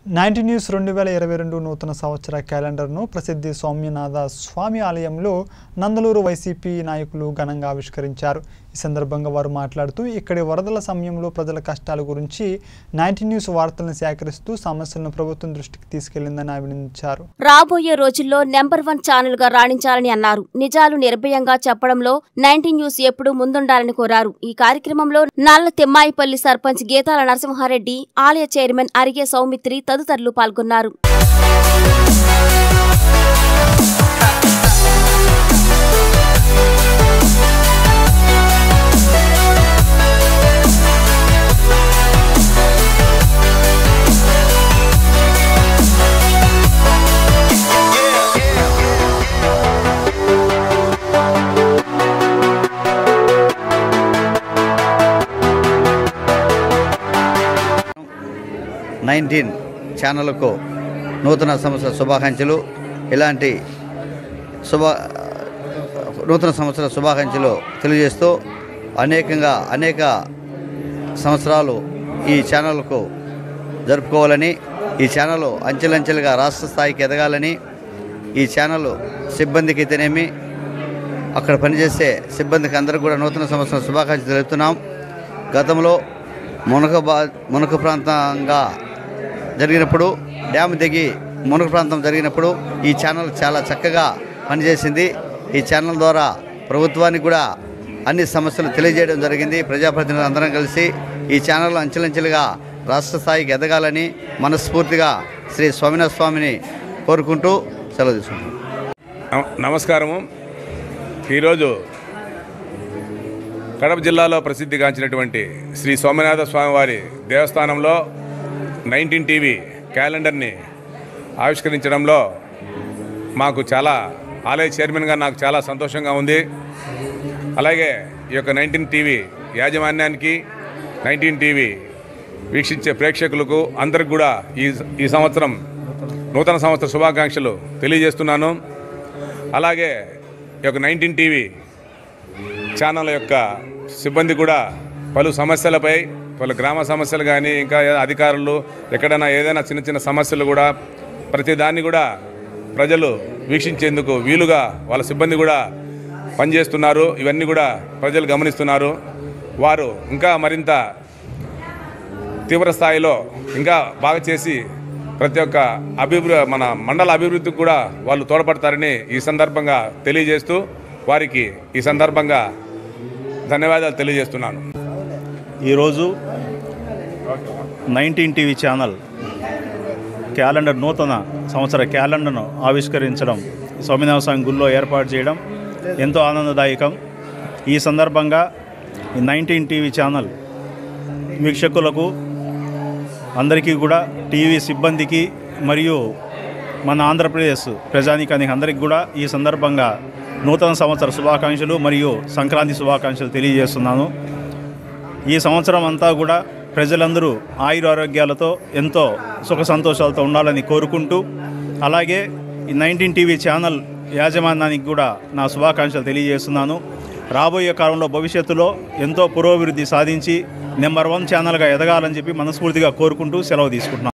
ninety news రెండు వేల ఇరవై రెండు నూతన సంవత్సర క్యాలెండర్ను ప్రసిద్ధి సౌమ్యనాథ స్వామి ఆలయంలో నందలూరు వైసీపీ నాయకులు ఘనంగా ఆవిష్కరించారు ఈ సందర్భంగా వారు మాట్లాడుతూ ఇక్కడి వరదల సమయంలో ప్రజల కష్టాల గురించి నైన్టీ న్యూస్ వార్తలను సేకరిస్తూ సమస్యలను ప్రభుత్వం దృష్టికి తీసుకెళ్లిందని అభినందించారు రాబోయే రోజుల్లో నెంబర్ వన్ ఛానల్ గా రాణించాలని అన్నారు నిజాలు నిర్భయంగా చెప్పడంలో నైన్టీ న్యూస్ ఎప్పుడూ ముందుండాలని కోరారు ఈ కార్యక్రమంలో నల్ల తిమ్మాయిపల్లి సర్పంచ్ గీతాల నరసింహారెడ్డి ఆలయ చైర్మన్ అరిగే సౌమిత్రి తదితరులు పాల్గొన్నారు నైన్టీన్ ఛానళ్లకు నూతన సంవత్సర శుభాకాంక్షలు ఇలాంటి శుభ నూతన సంవత్సర శుభాకాంక్షలు తెలియజేస్తూ అనేకంగా అనేక సంవత్సరాలు ఈ ఛానల్కు జరుపుకోవాలని ఈ ఛానల్ అంచెలంచెలుగా రాష్ట్ర స్థాయికి ఎదగాలని ఈ ఛానల్ సిబ్బందికి అయితేనేమి అక్కడ పనిచేసే సిబ్బందికి అందరికీ కూడా నూతన సంవత్సరం శుభాకాంక్షలు తెలుపుతున్నాం గతంలో మునక బా మునక ప్రాంతంగా జరిగినప్పుడు డ్యామ్ దిగి మునక ప్రాంతం జరిగినప్పుడు ఈ ఛానల్ చాలా చక్కగా పనిచేసింది ఈ ఛానల్ ద్వారా ప్రభుత్వానికి కూడా అన్ని సమస్యలు తెలియజేయడం జరిగింది ప్రజాప్రతినిధులు అందరం కలిసి ఈ ఛానల్ అంచెలంచెలుగా రాష్ట్ర స్థాయికి ఎదగాలని మనస్ఫూర్తిగా శ్రీ స్వామినాథ స్వామిని కోరుకుంటూ సెలవు తీసుకుంటాం నమ- నమస్కారము ఈరోజు కడప జిల్లాలో ప్రసిద్ధిగాంచినటువంటి శ్రీ సోమనాథ స్వామివారి దేవస్థానంలో నైన్టీన్ టీవీ క్యాలెండర్ని ఆవిష్కరించడంలో మాకు చాలా ఆలయ చైర్మన్గా నాకు చాలా సంతోషంగా ఉంది అలాగే ఈ యొక్క నైన్టీన్ టీవీ యాజమాన్యానికి నైన్టీన్ టీవీ వీక్షించే ప్రేక్షకులకు అందరికి కూడా ఈ ఈ సంవత్సరం నూతన సంవత్సర శుభాకాంక్షలు తెలియజేస్తున్నాను అలాగే ఈ యొక్క నైన్టీన్ టీవీ ఛానల్ యొక్క సిబ్బంది కూడా పలు సమస్యలపై పలు గ్రామ సమస్యలు కానీ ఇంకా ఏ- అధికారులు ఎక్కడైనా ఏదైనా చిన్న చిన్న సమస్యలు కూడా ప్రతి దాన్ని కూడా ప్రజలు వీక్షించేందుకు వీలుగా వాళ్ళ సిబ్బంది కూడా పనిచేస్తున్నారు ఇవన్నీ కూడా ప్రజలు గమనిస్తున్నారు వారు ఇంకా మరింత తీవ్ర స్థాయిలో ఇంకా బాగా చేసి ప్రతి ఒక్క అభివృద్ధి మన మండల అభివృద్ధికి కూడా వాళ్ళు తోడ్పడతారని ఈ సందర్భంగా తెలియజేస్తూ వారికి ఈ సందర్భంగా ధన్యవాదాలు తెలియజేస్తున్నాను ఈరోజు నైన్టీన్ టీవీ ఛానల్ క్యాలెండర్ నూతన సంవత్సర క్యాలెండర్ను ఆవిష్కరించడం స్వామినాథ స్వామి గుళ్ళో ఏర్పాటు చేయడం ఎంతో ఆనందదాయకం ఈ సందర్భంగా ఈ నైన్టీన్ టీవీ ఛానల్ వీక్షకులకు అందరికీ కూడా టీవీ సిబ్బందికి మరియు మన ఆంధ్రప్రదేశ్ ప్రజానీకానికి అందరికీ కూడా ఈ సందర్భంగా నూతన సంవత్సర శుభాకాంక్షలు మరియు సంక్రాంతి శుభాకాంక్షలు తెలియజేస్తున్నాను ఈ సంవత్సరం అంతా కూడా ప్రజలందరూ ఆయురారోగ్యాలతో ఎంతో సుఖ సంతోషాలతో ఉండాలని కోరుకుంటూ అలాగే ఈ నైన్టీన్ టీవీ ఛానల్ యాజమాన్యానికి కూడా నా శుభాకాంక్షలు తెలియజేస్తున్నాను రాబోయే కాలంలో భవిష్యత్తులో ఎంతో పురోభివృద్ధి సాధించి నెంబర్ వన్ ఛానల్గా ఎదగాలని చెప్పి మనస్ఫూర్తిగా కోరుకుంటూ సెలవు తీసుకుంటున్నాను